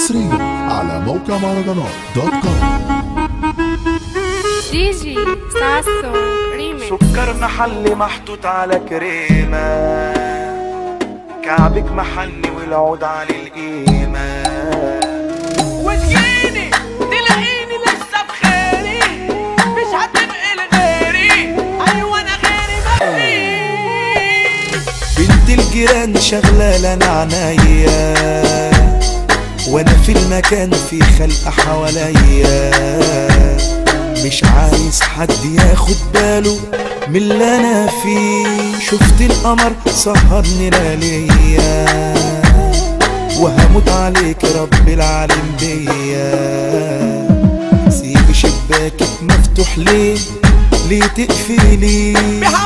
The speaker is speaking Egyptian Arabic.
حصريا على موقع مهرجانات دوت كوم دي جي ساسو ريميكس سكر محلي محطوط على كريمة كعبك محني والعود على القيمة وتجيني تلاقيني لسه بخيري مش هتنقل غيري ايوه انا غيري مفيش بنت الجيران شغلة لنا عنايا وانا في المكان في خلق حواليا مش عايز حد ياخد باله من اللي انا فيه شفت القمر سهرني لياليا وهموت عليك رب العالم بيا سيب شباكك مفتوح ليه ليه تقفلي